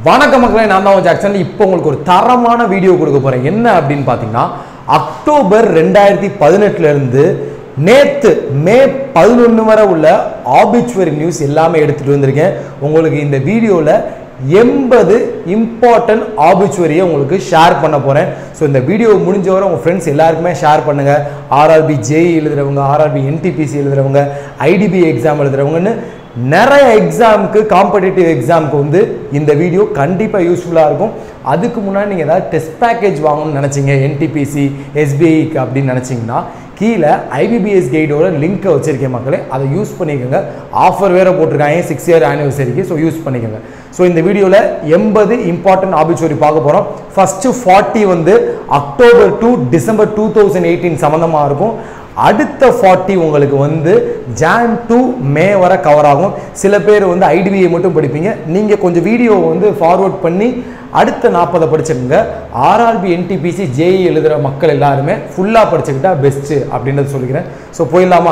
வணக்க மக்களே நான் தான் ஜாக்சன் இப்போ உங்களுக்கு ஒரு தரமான வீடியோ கொடுக்க போறேன் என்ன அப்படின்னு பார்த்தீங்கன்னா அக்டோபர் ரெண்டாயிரத்தி பதினெட்டுல இருந்து நேத்து மே பதினொன்று வரை உள்ள ஆபிச்சுவரி நியூஸ் எல்லாமே எடுத்துட்டு வந்திருக்கேன் உங்களுக்கு இந்த வீடியோவில் எண்பது இம்பார்ட்டன்ட் ஆபிச்சுவரியை உங்களுக்கு ஷேர் பண்ண போகிறேன் ஸோ இந்த வீடியோ முடிஞ்ச வரை உங்கள் ஃப்ரெண்ட்ஸ் எல்லாருக்குமே ஷேர் பண்ணுங்கள் ஆர்ஆர்பி ஜேஇ எழுதுறவங்க ஆர்ஆர்பி என்டிபிசி எழுதுறவங்க ஐடிபி எக்ஸாம் எழுதுறவங்கன்னு நிறைய எக்ஸாமுக்கு காம்படிட்டிவ் எக்ஸாமுக்கு வந்து இந்த வீடியோ கண்டிப்பாக யூஸ்ஃபுல்லாக இருக்கும் அதுக்கு முன்னாடி நீங்கள் ஏதாவது டெஸ்ட் பேக்கேஜ் வாங்கணும்னு நினச்சிங்க என்டிபிசி எஸ்பிஐக்கு அப்படின்னு நினச்சிங்கன்னா கீழே ஐபிபிஎஸ் கைடோட லிங்க்கை வச்சிருக்கேன் மக்களே அதை யூஸ் பண்ணிக்கோங்க ஆஃபர் வேறு போட்டிருக்காங்க சிக்ஸ் இயர் ஆனிவர்சரிக்கு ஸோ யூஸ் பண்ணிக்கோங்க ஸோ இந்த வீடியோவில் எண்பது இம்பார்ட்டன்ட் ஆபிச்சுவரி பார்க்க போகிறோம் ஃபஸ்ட்டு ஃபார்ட்டி வந்து October to December two thousand eighteen சம்மந்தமாக இருக்கும் அடுத்த ஃபார்ட்டி உங்களுக்கு வந்து ஜான் டு மே வரை கவர் ஆகும் சில பேர் வந்து ஐடிபிஐ மட்டும் படிப்பீங்க நீங்கள் கொஞ்சம் வீடியோவை வந்து ஃபார்வர்ட் பண்ணி அடுத்த நாற்பதை படிச்சுக்கோங்க ஆர்ஆர்பி என்டிபிசி ஜேஇ எழுதுகிற மக்கள் எல்லாருமே ஃபுல்லாக படிச்சுக்கிட்டா பெஸ்ட்டு அப்படின்றத சொல்லிக்கிறேன் ஸோ போயிடலாமா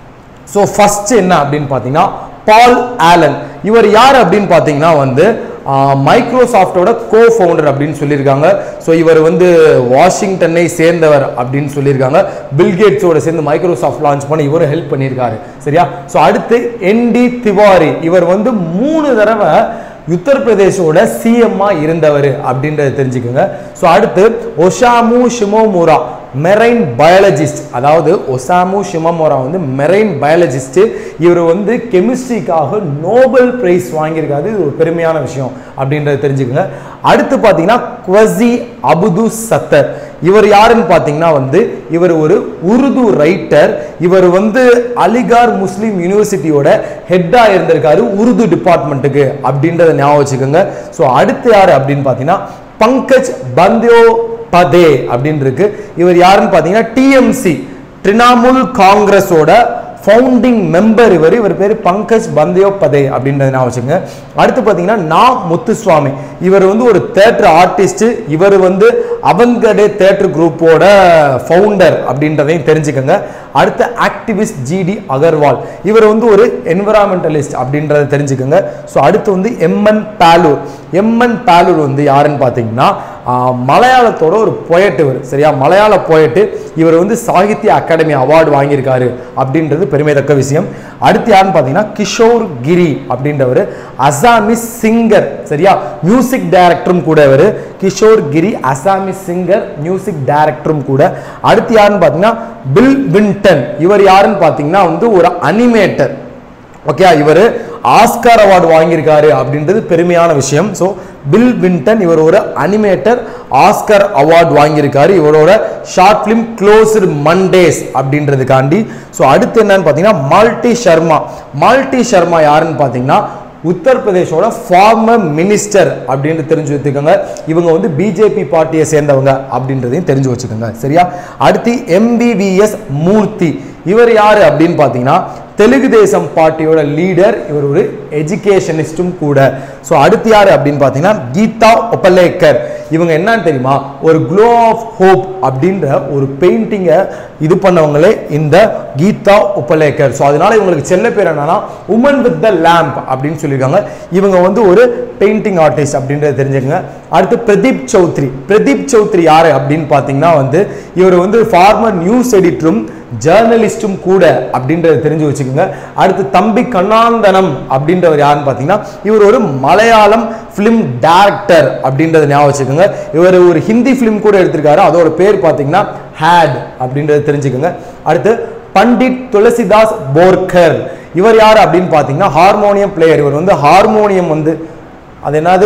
ஸோ ஃபஸ்ட்டு என்ன அப்படின்னு பார்த்தீங்கன்னா பால் ஆலன் இவர் யார் அப்படின்னு பார்த்தீங்கன்னா வந்து மைக்ரோசாஃப்டோட கோ ஃபவுண்டர் அப்படின்னு சொல்லியிருக்காங்க ஸோ இவர் வந்து வாஷிங்டனை சேர்ந்தவர் அப்படின்னு சொல்லியிருக்காங்க பில்கேட்ஸோட சேர்ந்து மைக்ரோசாஃப்ட் லான்ச் பண்ணி இவரும் ஹெல்ப் பண்ணியிருக்காரு சரியா ஸோ அடுத்து என்டி திவாரி இவர் வந்து மூணு தடவை உத்தரப்பிரதேஷோட சிஎம்மா இருந்தவர் அப்படின்றத தெரிஞ்சுக்கோங்க ஸோ அடுத்து ஒஷாமு ஷிமோமுரா மெரைன் பயாலஜிஸ்ட் அதாவது ஒசாமு ஷிமமோரா வந்து மெரைன் பயாலஜிஸ்ட் இவர் வந்து கெமிஸ்ட்ரிக்காக நோபல் பிரைஸ் வாங்கியிருக்காரு இது ஒரு பெருமையான விஷயம் அப்படின்றத தெரிஞ்சுக்கோங்க அடுத்து பார்த்தீங்கன்னா குவசி அபுது சத்தர் இவர் யாருன்னு பார்த்தீங்கன்னா வந்து இவர் ஒரு உருது ரைட்டர் இவர் வந்து அலிகார் முஸ்லீம் யூனிவர்சிட்டியோட ஹெட்டாக இருந்திருக்காரு உருது டிபார்ட்மெண்ட்டுக்கு அப்படின்றத ஞாபகம் வச்சுக்கோங்க ஸோ அடுத்து யார் அப்படின்னு பார்த்தீங்கன்னா பங்கஜ் பந்தியோ பதே அப்படின்னு இருக்கு இவர் யாருன்னு பார்த்தீங்கன்னா டிஎம்சி திரிணாமுல் காங்கிரஸோட ஃபவுண்டிங் மெம்பர் இவர் இவர் பேர் பங்கஜ் பந்தயோபதே அப்படின்றத நான் வச்சுங்க அடுத்து பார்த்தீங்கன்னா நா முத்துசுவாமி இவர் வந்து ஒரு தேட்டர் ஆர்டிஸ்ட் இவர் வந்து அவங்கடே தேட்டர் குரூப்போட ஃபவுண்டர் அப்படின்றதையும் தெரிஞ்சுக்கோங்க அடுத்து ஆக்டிவிஸ்ட் ஜிடி அகர்வால் இவர் வந்து ஒரு என்விரான்மெண்டலிஸ்ட் அப்படின்றத தெரிஞ்சுக்கோங்க ஸோ அடுத்து வந்து எம்என் பாலூர் எம்என் பாலூர் வந்து யாருன்னு பார்த்தீங்கன்னா மலையாளத்தோட ஒரு பொயட் இவர் சரியா மலையாள பொயட்டு இவர் வந்து சாகித்ய அகாடமி அவார்டு வாங்கியிருக்காரு அப்படின்றது பெருமைதக்க விஷயம் அடுத்து யாருன்னு பார்த்தீங்கன்னா கிஷோர் கிரி அப்படின்றவர் அசாமிஸ் சிங்கர் சரியா மியூசிக் டைரக்டரும் கூட இவர் கிஷோர் கிரி அசாமிஸ் சிங்கர் மியூசிக் டைரக்டரும் கூட அடுத்து யாருன்னு பார்த்தீங்கன்னா பில் வின்டன் இவர் யாருன்னு பார்த்தீங்கன்னா வந்து ஒரு அனிமேட்டர் ஓகே இவர் ஆஸ்கார் அவார்டு வாங்கியிருக்காரு அப்படின்றது பெருமையான விஷயம் ஸோ பில் வின்டன் இவர் ஒரு அனிமேட்டர் ஆஸ்கர் அவார்டு வாங்கியிருக்காரு இவரோட ஷார்ட் ஃபிலிம் க்ளோஸ்டு மண்டேஸ் அப்படின்றதுக்காண்டி ஸோ அடுத்து என்னன்னு பார்த்தீங்கன்னா மால்டி சர்மா மால்டி சர்மா யாருன்னு பார்த்தீங்கன்னா உத்தரப்பிரதேஷோட ஃபார்மர் மினிஸ்டர் அப்படின்னு தெரிஞ்சு வச்சுக்கோங்க இவங்க வந்து பிஜேபி பார்ட்டியை சேர்ந்தவங்க அப்படின்றதையும் தெரிஞ்சு வச்சுக்கோங்க சரியா அடுத்து எம்பிவிஎஸ் மூர்த்தி இவர் யாரு அப்படின்னு பார்த்தீங்கன்னா தெலுங்கு தேசம் பார்ட்டியோட லீடர் இவர் ஒரு எஜுகேஷனிஸ்டும் கூட ஸோ அடுத்து யார் அப்படின்னு பார்த்தீங்கன்னா கீதா ஒப்பலேக்கர் இவங்க என்னன்னு தெரியுமா ஒரு க்ளோ ஆஃப் ஹோப் அப்படின்ற ஒரு பெயிண்டிங்கை இது பண்ணவங்களே இந்த கீதா உப்பலேக்கர் ஸோ அதனால இவங்களுக்கு செல்ல பேர் என்னன்னா உமன் வித் த லேம்ப் அப்படின்னு சொல்லியிருக்காங்க இவங்க வந்து ஒரு பெயிண்டிங் ஆர்டிஸ்ட் அப்படின்றத தெரிஞ்சுக்கங்க அடுத்து பிரதீப் சௌத்ரி பிரதீப் சௌத்ரி யாரு அப்படின்னு பார்த்தீங்கன்னா வந்து இவர் வந்து ஃபார்மர் நியூஸ் எடிட்டரும் ஜேர்னலிஸ்டும் கூட அப்படின்றத தெரிஞ்சு வச்சுக்கோங்க அடுத்து தம்பி கண்ணாந்தனம் அப்படின்றவர் யாருன்னு பார்த்தீங்கன்னா இவர் ஒரு மலையாளம் ஃபிலிம் டேரக்டர் அப்படின்றத ஞாபகம் வச்சுக்கோங்க இவர் ஒரு ஹிந்தி ஃபிலிம் கூட எடுத்திருக்காரு அதோட பேர் பார்த்தீங்கன்னா ஹேட் அப்படின்றத தெரிஞ்சுக்கோங்க அடுத்து பண்டிட் துளசிதாஸ் போர்கர் இவர் யார் அப்படின்னு பார்த்தீங்கன்னா ஹார்மோனியம் பிளேயர் இவர் வந்து ஹார்மோனியம் வந்து அது என்னது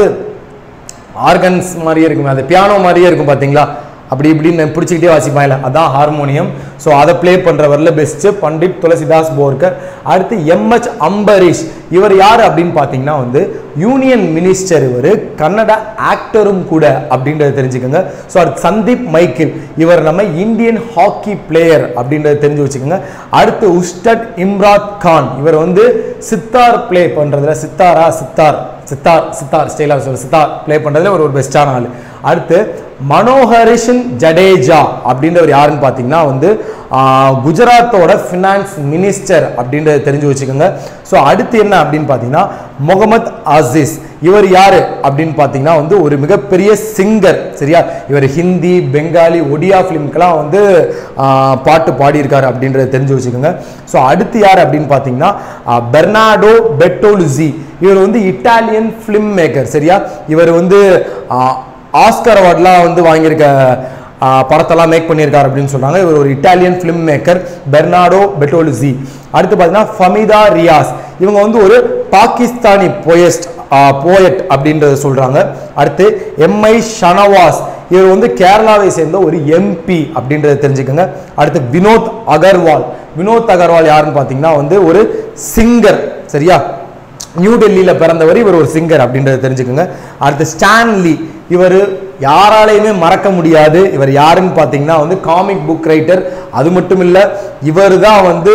ஆர்கன்ஸ் மாதிரியே இருக்கும் அது பியானோ மாதிரியே இருக்கும் பார்த்தீங்களா அப்படி இப்படின்னு பிடிச்சிக்கிட்டே வாசிப்பாங்கல்ல அதான் ஹார்மோனியம் ஸோ அதை ப்ளே பண்ணுறவரில் பெஸ்ட்டு பண்டிட் துளசிதாஸ் போர்கர் அடுத்து எம்ஹெச் அம்பரீஷ் இவர் யார் அப்படின்னு பார்த்தீங்கன்னா வந்து யூனியன் மினிஸ்டர் இவர் கன்னட ஆக்டரும் கூட அப்படின்றத தெரிஞ்சுக்கோங்க ஸோ அடுத்து சந்தீப் மைக்கில் இவர் நம்ம இந்தியன் ஹாக்கி பிளேயர் அப்படின்றத தெரிஞ்சு வச்சுக்கோங்க அடுத்து உஸ்டட் இம்ராத் கான் இவர் வந்து சித்தார் ப்ளே பண்ணுறதுல சித்தாரா சித்தார் சித்தார் சித்தார் ஸ்டைலாக சொல்ல சித்தார் ப்ளே பண்ணுறதுல ஒரு ஒரு பெஸ்ட்டான ஆள் அடுத்து மனோகரிஷன் ஜடேஜா அப்படின்றவர் யாருன்னு பார்த்தீங்கன்னா வந்து ஆஹ், குஜராத்தோட ஃபினான்ஸ் மினிஸ்டர் அப்படின்றத தெரிஞ்சு வச்சுக்கோங்க ஸோ அடுத்து என்ன அப்படின்னு பார்த்தீங்கன்னா முகமது அசீஸ் இவர் யாரு அப்படின்னு பார்த்தீங்கன்னா வந்து ஒரு மிகப்பெரிய சிங்கர் சரியா இவர் ஹிந்தி பெங்காலி ஒடியா ஃபிலிம்க்கெல்லாம் வந்து ஆஹ், பாட்டு பாடியிருக்காரு அப்படின்றத தெரிஞ்சு வச்சுக்கோங்க ஸோ அடுத்து யார் அப்படின்னு பார்த்தீங்கன்னா ஆஹ், பெர்னாடோ பெட்டோலுசி இவர் வந்து இட்டாலியன் ஃபிலிம் மேக்கர் சரியா இவர் வந்து ஆஹ், ஆஸ்கர் அவார்ட்லாம் வந்து வாங்கியிருக்க ஆஹ், படத்தெல்லாம் மேக் பண்ணியிருக்காரு அப்படின்னு சொல்றாங்க இவர் ஒரு Italian film maker Bernardo Bertolucci அடுத்து பார்த்தீங்கன்னா ஃபமிதா ரியாஸ் இவங்க வந்து ஒரு பாகிஸ்தானி போயஸ்ட் போயட் அப்படின்றத சொல்றாங்க அடுத்து எம்ஐ ஷனவாஸ் இவர் வந்து கேரளாவை சேர்ந்த ஒரு எம்பி அப்படின்றத தெரிஞ்சுக்கோங்க அடுத்து வினோத் அகர்வால் வினோத் அகர்வால் யாருன்னு பார்த்தீங்கன்னா வந்து ஒரு சிங்கர் சரியா நியூ டெல்லியில் பிறந்தவர் இவர் ஒரு சிங்கர் அப்படின்றத தெரிஞ்சுக்கோங்க அடுத்து ஸ்டான்லி இவர் யாராலையுமே மறக்க முடியாது இவர் யாருன்னு பார்த்தீங்கன்னா வந்து காமிக் புக் ரைட்டர் அது மட்டும் இல்லை இவர் தான் வந்து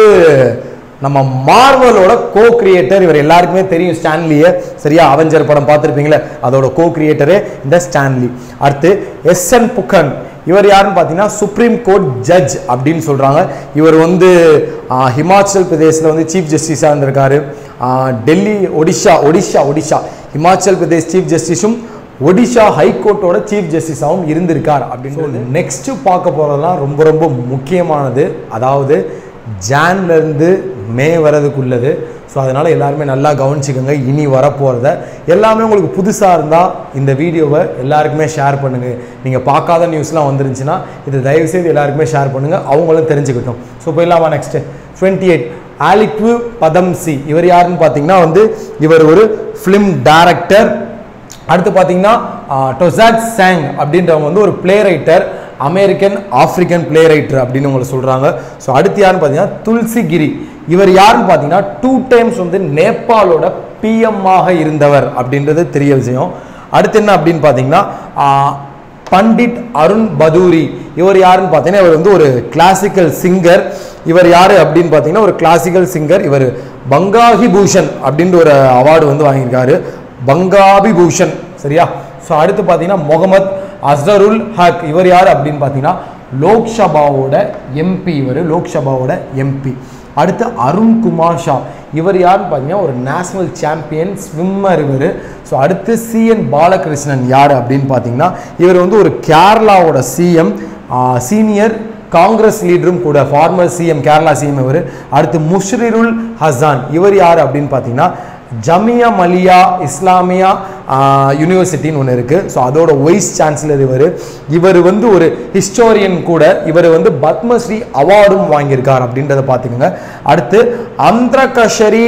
நம்ம மார்வலோட கோ கிரியேட்டர் இவர் எல்லாருக்குமே தெரியும் ஸ்டான்லியை சரியா அவெஞ்சர் படம் பார்த்துருப்பீங்களே அதோட கோ கிரியேட்டரே இந்த ஸ்டான்லி அடுத்து எஸ் என் புக்கன் இவர் யாருன்னு பார்த்தீங்கன்னா சுப்ரீம் கோர்ட் ஜட்ஜ் அப்படின்னு சொல்கிறாங்க இவர் வந்து ஆஹ், ஹிமாச்சல் பிரதேசில் வந்து சீஃப் ஜஸ்டிஸாக இருந்திருக்காரு ஆஹ், டெல்லி ஒடிஷா ஒடிஷா ஒடிஷா ஹிமாச்சல் பிரதேஷ் சீஃப் ஜஸ்டிஸும் ஒடிஷா ஹைகோர்ட்டோட சீஃப் ஜஸ்டிஸாகவும் இருந்திருக்கார் அப்படின்னு நெக்ஸ்ட் பார்க்க போகிறதெல்லாம் ரொம்ப ரொம்ப முக்கியமானது அதாவது ஜான்ல இருந்து மே வரதுக்குள்ளது ஸோ அதனால் எல்லாருமே நல்லா கவனிச்சுக்கோங்க இனி வரப்போகிறத எல்லாமே உங்களுக்கு புதுசாக இருந்தால் இந்த வீடியோவை எல்லாருக்குமே ஷேர் பண்ணுங்கள் நீங்கள் பார்க்காத நியூஸ்லாம் வந்துருந்துச்சுன்னா இது தயவுசெய்து எல்லாருக்குமே ஷேர் பண்ணுங்கள் அவங்களும் தெரிஞ்சுக்கிட்டோம் ஸோ போயிடலாமா next twenty eight Alyque Padamsee இவர் யாருன்னு பார்த்தீங்கன்னா வந்து இவர் ஒரு ஃபிலிம் டைரக்டர் அடுத்து பார்த்தீங்கன்னா டொசாட் சாங் அப்படின்றவங்க வந்து ஒரு play writer American African play writer அப்படின்னு உங்களை சொல்கிறாங்க ஸோ அடுத்து யாருன்னு பார்த்தீங்கன்னா துல்சி கிரி இவர் யாருன்னு பார்த்தீங்கன்னா டூ டைம்ஸ் வந்து நேபாளோட பிஎம்மாக இருந்தவர் அப்படின்றது தெரிய விஷயம் அடுத்து என்ன அப்படின்னு பார்த்தீங்கன்னா ஆஹ், பண்டிட் அருண் பதூரி இவர் யாருன்னு பார்த்தீங்கன்னா இவர் வந்து ஒரு கிளாசிக்கல் சிங்கர் இவர் யாரு அப்படின்னு பார்த்தீங்கன்னா ஒரு கிளாசிக்கல் சிங்கர் இவர் பங்காகி பூஷன் அப்படின்ற ஒரு அவார்டு வந்து வாங்கியிருக்காரு பங்காபி பூஷன் சரியா ஸோ அடுத்து பார்த்தீங்கன்னா முகமது அஸ்தருல் ஹக் இவர் யார் அப்படின்னு பார்த்தீங்கன்னா லோக்சபாவோட எம்பி இவர் லோக்சபாவோட எம்பி அடுத்து அருண் குமார் ஷா இவர் யாருன்னு பார்த்தீங்கன்னா ஒரு நேஷனல் சாம்பியன் ஸ்விம்மர் இவர் ஸோ அடுத்து சிஎன் பாலகிருஷ்ணன் யார் அப்படின்னு பார்த்தீங்கன்னா இவர் வந்து ஒரு கேரளாவோட சிஎம் சீனியர் காங்கிரஸ் லீடரும் கூட ஃபார்மர் சிஎம் கேரளா சிஎம் இவர் அடுத்து முஷ்ரிருல் ஹசான் இவர் யார் அப்படின்னு பார்த்தீங்கன்னா ஜமியா மலியா இஸ்லாமியா யூனிவர்சிட்டின்னு ஒன்று இருக்குது ஸோ அதோட வைஸ் சான்சலர் இவர் இவர் வந்து ஒரு ஹிஸ்டோரியன் கூட இவர் வந்து பத்மஸ்ரீ அவார்டும் வாங்கியிருக்கார் அப்படின்றத பார்த்துக்கோங்க அடுத்து அந்திரகஷரி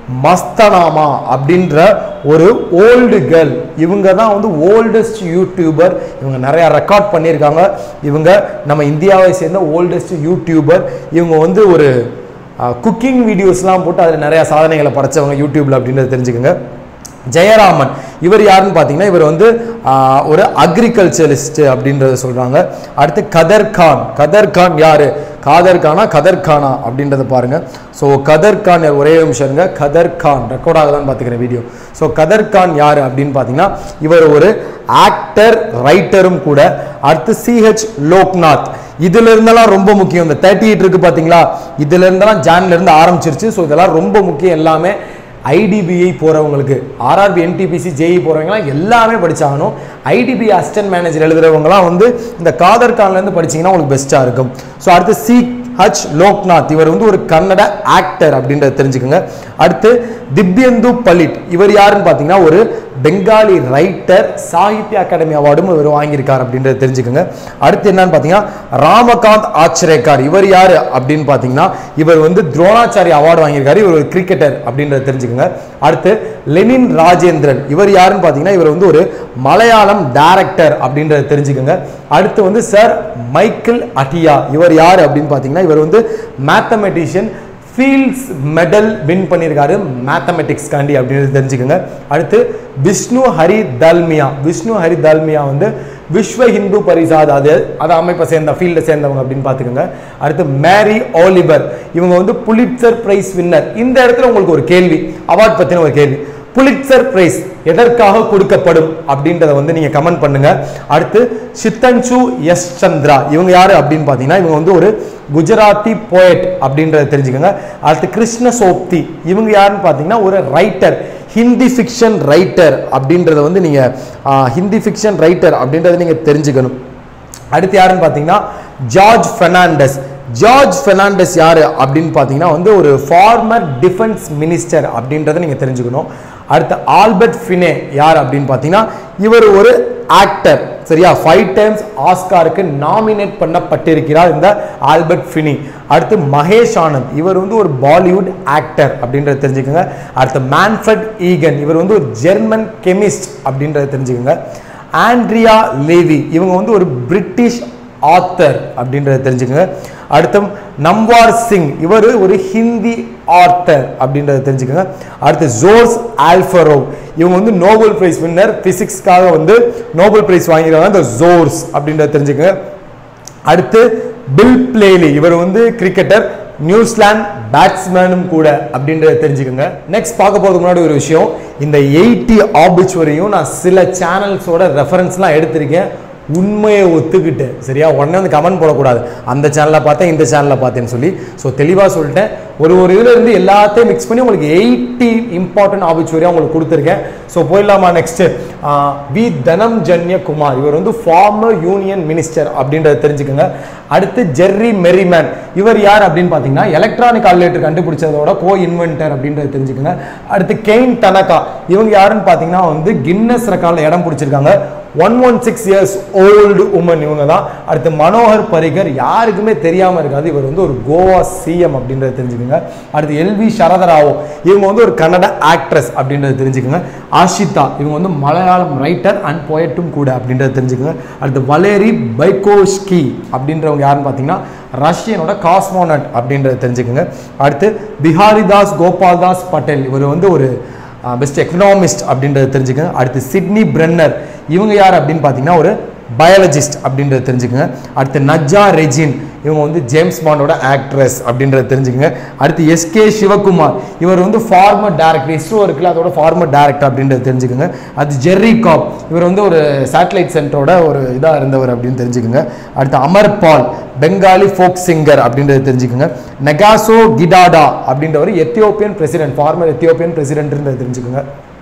மஸ்தனாமா அப்படின்ற ஒரு ஓல்டு கேர்ள் இவங்க தான் வந்து ஓல்டஸ்ட் யூடியூபர் இவங்க நிறையா ரெக்கார்ட் பண்ணியிருக்காங்க இவங்க நம்ம இந்தியாவை சேர்ந்த ஓல்டஸ்ட் யூடியூபர் இவங்க வந்து ஒரு குக்கிங் வீடியோஸ்லாம் போட்டு அதில் நிறையா சாதனைகளை படைச்சவங்க யூடியூப்ல அப்படின்றத தெரிஞ்சுக்கோங்க ஜெயராமன் இவர் யாருன்னு பார்த்தீங்கன்னா இவர் வந்து ஆஹ், ஒரு அக்ரிகல்ச்சரிஸ்ட் அப்படின்றத சொல்கிறாங்க அடுத்து கதர் கான் கதர் கான் யார் காதர் கானா கதர் கானா அப்படின்றத பாருங்க ஸோ கதர் கான் யார் ஒரே நிமிஷம் இருங்க கதர் கான் ரெக்கார்ட் ஆகுதான்னு பார்த்துக்கிறேன் வீடியோ ஸோ கதர் கான் யார் அப்படின்னு பார்த்தீங்கன்னா இவர் ஒரு ஆக்டர் ரைட்டரும் கூட அடுத்து சிஹெச் லோக்நாத் இதுல இருந்தெல்லாம் ரொம்ப முக்கியம் இந்த தேர்ட்டி எயிட் இருக்கு பாத்தீங்களா இதுல இருந்தெல்லாம் ஜான்ல இருந்து ஆரம்பிச்சிருச்சு ஸோ இதெல்லாம் ரொம்ப முக்கியம் எல்லாமே ஐடிபிஐ போறவங்களுக்கு ஆர்ஆர்பி என்டிபிசி ஜேஇ போறவங்கலாம் எல்லாமே படிச்சாகணும் ஐடிபி அசிஸ்டன்ட் மேனேஜர் எழுதுறவங்கலாம் வந்து இந்த காதர் கான்ல இருந்து படிச்சீங்கன்னா உங்களுக்கு பெஸ்டா இருக்கும் ஸோ அடுத்து சி ஹச் லோக்நாத் இவர் வந்து ஒரு கன்னட ஆக்டர் அப்படின்றத தெரிஞ்சுக்கோங்க அடுத்து திவ்யந்து பலிட் இவர் யாருன்னு பார்த்தீங்கன்னா ஒரு பெங்காலி ரைட்டர் சாகித்ய அகாடமி அவார்டும் இவர் வாங்கியிருக்கார் அப்படின்றத தெரிஞ்சுக்கோங்க அடுத்து என்னன்னு பார்த்தீங்கன்னா ராமகாந்த் ஆச்சரேக்கார் இவர் யார் அப்படின்னு பார்த்தீங்கன்னா இவர் வந்து துரோணாச்சாரி அவார்டு வாங்கியிருக்காரு இவர் ஒரு கிரிக்கெட்டர் அப்படின்றத தெரிஞ்சுக்கோங்க அடுத்து லெனின் ராஜேந்திரன் இவர் யாருன்னு பார்த்தீங்கன்னா இவர் வந்து ஒரு மலையாளம் டைரக்டர் அப்படின்றத தெரிஞ்சுக்கோங்க அடுத்து வந்து சார் மைக்கேல் அட்டியா இவர் யார் அப்படின்னு பார்த்தீங்கன்னா இவர் வந்து மேத்தமெட்டிஷியன் ஃபீல்ட்ஸ் மெடல் வின் பண்ணியிருக்காரு மேத்தமெட்டிக்ஸ் காண்டி அப்படின்னு தெரிஞ்சுக்கோங்க அடுத்து விஷ்ணு ஹரி தல்மியா விஷ்ணு ஹரி தல்மியா வந்து விஸ்வ ஹிந்து பரிசாத் அது அது அமைப்பை சேர்ந்த ஃபீல்டை சேர்ந்தவங்க அப்படின்னு பார்த்துக்கோங்க அடுத்து மேரி ஓலிவர் இவங்க வந்து புலிட்சர் பிரைஸ் வின்னர் இந்த இடத்துல உங்களுக்கு ஒரு கேள்வி அவார்ட் பற்றின ஒரு கேள்வி புலிட்சர் பிரைஸ் எதற்காக கொடுக்கப்படும் அப்படின்றத வந்து நீங்க கமெண்ட் பண்ணுங்க அடுத்து சித்தன்சு எஸ் சந்திரா இவங்க யாரு அப்படின்னு பார்த்தீங்கன்னா இவங்க வந்து ஒரு குஜராத்தி போயட் அப்படின்றத தெரிஞ்சுக்கோங்க அடுத்து கிருஷ்ண சோப்தி இவங்க யாருன்னு பார்த்தீங்கன்னா ஒரு ரைட்டர் ஹிந்தி ஃபிக்ஷன் ரைட்டர் அப்படின்றத வந்து நீங்க ஆ, ஹிந்தி ஃபிக்ஷன் ரைட்டர் அப்படின்றத நீங்க தெரிஞ்சுக்கணும் அடுத்து யாருன்னு பார்த்தீங்கன்னா ஜார்ஜ் பெர்னாண்டஸ் ஜார்ஜ் பெர்னாண்டஸ் யாரு அப்படின்னு பார்த்தீங்கன்னா வந்து ஒரு ஃபார்மர் டிஃபென்ஸ் மினிஸ்டர் அப்படின்றத நீங்கள் தெரிஞ்சுக்கணும் அடுத்து ஆல்பர்ட் ஃபினே யார் அப்படின்னு பார்த்தீங்கன்னா இவர் ஒரு ஆக்டர் சரியா ஃபைவ் டைம்ஸ் ஆஸ்காருக்கு நாமினேட் பண்ணப்பட்டிருக்கிறார் இந்த ஆல்பர்ட் ஃபினி அடுத்து மகேஷ் ஆனந்த் இவர் வந்து ஒரு பாலிவுட் ஆக்டர் அப்படின்றத தெரிஞ்சுக்கோங்க அடுத்து மேன்ஃபர்ட் ஈகன் இவர் வந்து ஒரு ஜெர்மன் கெமிஸ்ட் அப்படின்றத தெரிஞ்சுக்கோங்க ஆண்ட்ரியா லேவி இவங்க வந்து ஒரு பிரிட்டிஷ் ஆத்தர் அப்படின்றத தெரிஞ்சுக்கோங்க அடுத்து நம்வார் சிங் இவர் ஒரு ஹிந்தி ஆத்தர் அப்படின்றத தெரிஞ்சுக்கோங்க அடுத்து ஜோர்ஸ் ஆல்ஃபரோ இவங்க வந்து நோபல் பிரைஸ் வின்னர் பிசிக்ஸ்க்காக வந்து நோபல் பிரைஸ் வாங்கியிருக்காங்க இந்த ஜோர்ஸ் அப்படின்றத தெரிஞ்சுக்கோங்க அடுத்து பில் பிளேலி இவர் வந்து கிரிக்கெட்டர் நியூசிலாந்து பேட்ஸ்மேனும் கூட அப்படின்றத தெரிஞ்சுக்கோங்க நெக்ஸ்ட் பார்க்க போறதுக்கு முன்னாடி ஒரு விஷயம் இந்த எயிட்டி ஆபிச்சுவரையும் நான் சில சேனல்ஸோட ரெஃபரன்ஸ்லாம் எடுத்திருக்கேன் உண்மையை ஒத்துக்கிட்டேன் சரியா உடனே வந்து கமெண்ட் போடக்கூடாது அந்த சேனலை பார்த்தேன் இந்த சேனலை பார்த்தேன்னு சொல்லி ஸோ தெளிவாக சொல்லிட்டேன் ஒரு ஒரு இதுல இருந்து எல்லாத்தையும் மிக்ஸ் பண்ணி உங்களுக்கு எயிட்டி இம்பார்ட்டன்ட் ஆபிச்சுவரியாக உங்களுக்கு கொடுத்துருக்கேன் ஸோ போயிடலாமா நெக்ஸ்ட் வி தனம்ஜன்ய குமார் இவர் வந்து ஃபார்மர் யூனியன் மினிஸ்டர் அப்படின்றத தெரிஞ்சுக்கோங்க அடுத்து ஜெர்ரி மெரிமேன் இவர் யார் அப்படின்னு பார்த்தீங்கன்னா எலக்ட்ரானிக் கால்குலேட்டர் கண்டுபிடிச்சதோட கோ இன்வென்டர் அப்படின்றத தெரிஞ்சுக்கோங்க அடுத்து கெயின் தனகா இவங்க யாருன்னு பார்த்தீங்கன்னா வந்து கின்னஸ் ரெக்கார்டில் இடம் பிடிச்சிருக்காங்க one one six years old woman இவங்க தான் அடுத்து மனோகர் பரிகர் யாருக்குமே தெரியாமல் இருக்காது இவர் வந்து ஒரு கோவா சிஎம் அப்படின்றத தெரிஞ்சுக்கோங்க அடுத்து எல்வி சரதராவோ இவங்க வந்து ஒரு கன்னட ஆக்ட்ரஸ் அப்படின்றத தெரிஞ்சுக்கோங்க ஆஷிதா இவங்க வந்து மலையாளம் ரைட்டர் அண்ட் போயட்டும் கூட அப்படின்றத தெரிஞ்சுக்கோங்க அடுத்து வலேரி பைகோஸ்கி அப்படின்றவங்க யாருன்னு பார்த்தீங்கன்னா ரஷ்யனோட காஸ்மோனட் அப்படின்றத தெரிஞ்சுக்கோங்க அடுத்து பிஹாரிதாஸ் கோபால்தாஸ் பட்டேல் இவர் வந்து ஒரு பெஸ்ட் எக்கனாமிஸ்ட் அப்படின்றத தெரிஞ்சுக்கங்க அடுத்து சிட்னி பிரென்னர் இவங்க யார் அப்படின்னு பார்த்தீங்கன்னா ஒரு பயாலஜிஸ்ட் அப்படின்றத தெரிஞ்சுக்கங்க அடுத்து நஜ்ஜா ரெஜின் இவங்க வந்து ஜேம்ஸ் பாண்டோட ஆக்ட்ரஸ் அப்படின்றத தெரிஞ்சுக்கங்க அடுத்து எஸ்கே சிவகுமார் இவர் வந்து ஃபார்மர் டேரக்டர் இஸ்ரோ இருக்குல்ல அதோட ஃபார்மர் டேரக்டர் அப்படின்றத தெரிஞ்சுக்கங்க அடுத்து ஜெர்ரி காப் இவர் வந்து ஒரு சேட்டலைட் சென்டரோட ஒரு இதாக இருந்தவர் அப்படின்னு தெரிஞ்சுக்கங்க அடுத்து அமர் பால் பெங்காலி ஃபோக் சிங்கர் அப்படின்றத தெரிஞ்சுக்கங்க நெகாசோ கிடாடா அப்படின்றவர் எத்தியோப்பியன் பிரசிடென்ட் ஃபார்மர் எத்தியோப்பியன் பிரசிடென்ட்ன்றத தெரிஞ்சுக்கங்க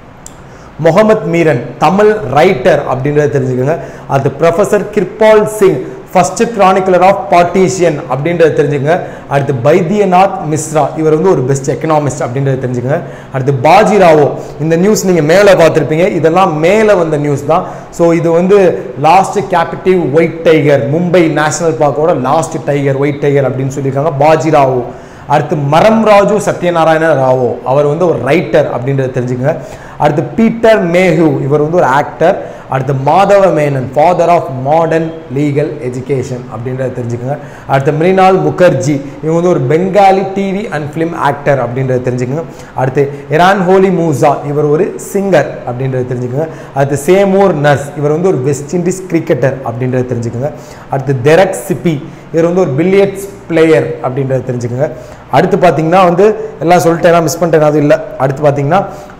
முகமது மீரன் தமிழ் ரைட்டர் அப்படின்றத தெரிஞ்சுக்கோங்க அது professor Kirpal Singh first chronicler of partition அப்படின்றத தெரிஞ்சுக்கங்க அடுத்து பைத்தியநாத் மிஸ்ரா இவர் வந்து ஒரு பெஸ்ட் எக்கனாமிஸ்ட் அப்படின்றத தெரிஞ்சுக்கங்க அடுத்து பாஜிராவோ இந்த நியூஸ் நீங்கள் மேலே பார்த்துருப்பீங்க இதெல்லாம் மேலே வந்த நியூஸ் தான் ஸோ இது வந்து last captive white tiger Mumbai national பார்க்கோட லாஸ்ட் டைகர் ஒயிட் டைகர் அப்படின்னு சொல்லியிருக்காங்க பாஜிராவோ அடுத்து மரம் ராஜு சத்யநாராயண ராவோ அவர் வந்து ஒரு ரைட்டர் அப்படின்றத தெரிஞ்சுக்கங்க அடுத்து பீட்டர் மேஹூ இவர் வந்து ஒரு ஆக்டர் அடுத்து Madhava Menon father of modern legal education அப்படின்றத தெரிஞ்சுக்கோங்க அடுத்து மிரினால் முகர்ஜி இவங்க வந்து ஒரு Bengali TV and film actor அப்படின்றத தெரிஞ்சுக்கோங்க அடுத்து இரான் ஹோலி மூசா இவர் ஒரு சிங்கர் அப்படின்றத தெரிஞ்சுக்கோங்க அடுத்து சேமோர் நர்ஸ் இவர் வந்து ஒரு வெஸ்ட் இண்டீஸ் கிரிக்கெட்டர் அப்படின்றத தெரிஞ்சுக்கோங்க அடுத்து தெரக் சிப்பி இவர் வந்து ஒரு பில்லியட்ஸ் பிளேயர் அப்படின்றத தெரிஞ்சுக்கோங்க அடுத்து பார்த்தீங்கன்னா வந்து எல்லாம் சொல்லிட்டேன் மிஸ் பண்ணிட்டேன் அது இல்லை அடுத்து பார்த்தீங்கன்னா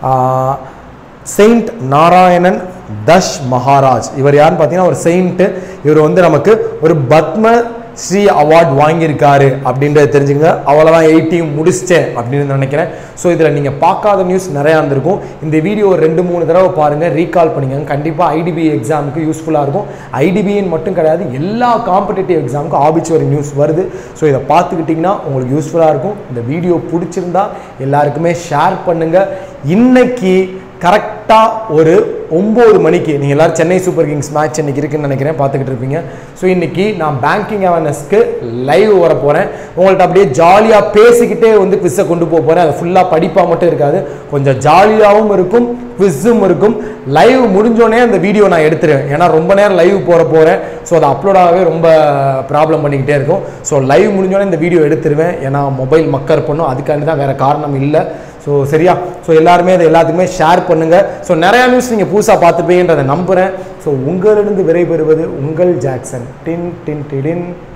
செயின்ட் நாராயணன் தஷ் மகாராஜ் இவர் யாருன்னு பார்த்தீங்கன்னா ஒரு செயின்ட்டு இவர் வந்து நமக்கு ஒரு பத்ம ஸ்ரீ அவார்ட் வாங்கியிருக்காரு அப்படின்றத தெரிஞ்சுங்க அவ்வளோதான் எயிட்டியும் முடிச்சிட்டேன் அப்படின்னு நினைக்கிறேன் ஸோ இதில் நீங்கள் பார்க்காத நியூஸ் நிறையா இருந்திருக்கும் இந்த வீடியோ ரெண்டு மூணு தடவை பாருங்கள் ரீகால் பண்ணிக்கோங்க கண்டிப்பாக ஐடிபி எக்ஸாமுக்கு யூஸ்ஃபுல்லாக இருக்கும் ஐடிபின்னு மட்டும் கிடையாது எல்லா காம்படிட்டிவ் எக்ஸாமுக்கும் ஆபிச்சுவரி நியூஸ் வருது ஸோ இதை பார்த்துக்கிட்டிங்கன்னா உங்களுக்கு யூஸ்ஃபுல்லாக இருக்கும் இந்த வீடியோ பிடிச்சிருந்தா எல்லாருக்குமே ஷேர் பண்ணுங்கள் இன்னைக்கு கரெக்டாக ஒரு ஒம்பது மணிக்கு நீங்கள் எல்லாரும் சென்னை சூப்பர் கிங்ஸ் மேட்ச் இன்னைக்கு இருக்குன்னு நினைக்கிறேன் பார்த்துக்கிட்டு இருப்பீங்க ஸோ இன்னைக்கு நான் பேங்கிங் அவேர்னஸ்க்கு லைவ் வர போகிறேன் உங்கள்ட்ட அப்படியே ஜாலியாக பேசிக்கிட்டே வந்து குவிஸை கொண்டு போக போகிறேன் அது ஃபுல்லாக படிப்பாக மட்டும் இருக்காது கொஞ்சம் ஜாலியாகவும் இருக்கும் குவிஸும் இருக்கும் லைவ் முடிஞ்சோடனே அந்த வீடியோ நான் எடுத்துருவேன் ஏன்னா ரொம்ப நேரம் லைவ் போகிற போகிறேன் ஸோ அது அப்லோட் ஆகவே ரொம்ப ப்ராப்ளம் பண்ணிக்கிட்டே இருக்கும் ஸோ லைவ் முடிஞ்சோடனே இந்த வீடியோ எடுத்துருவேன் ஏன்னா மொபைல் மக்கர் பண்ணும் அதுக்காண்டி தான் வேறு காரணம் இல்லை ஸோ சரியா ஸோ எல்லாருமே அதை எல்லாத்துக்குமே ஷேர் பண்ணுங்கள் ஸோ நிறையா நியூஸ் நீங்கள் புதுசாக பார்த்துப்பீங்கன்றதை நம்புகிறேன் ஸோ உங்களிடம் விடைபெறுவது உங்கள் ஜாக்சன் டின் டின் டிடின்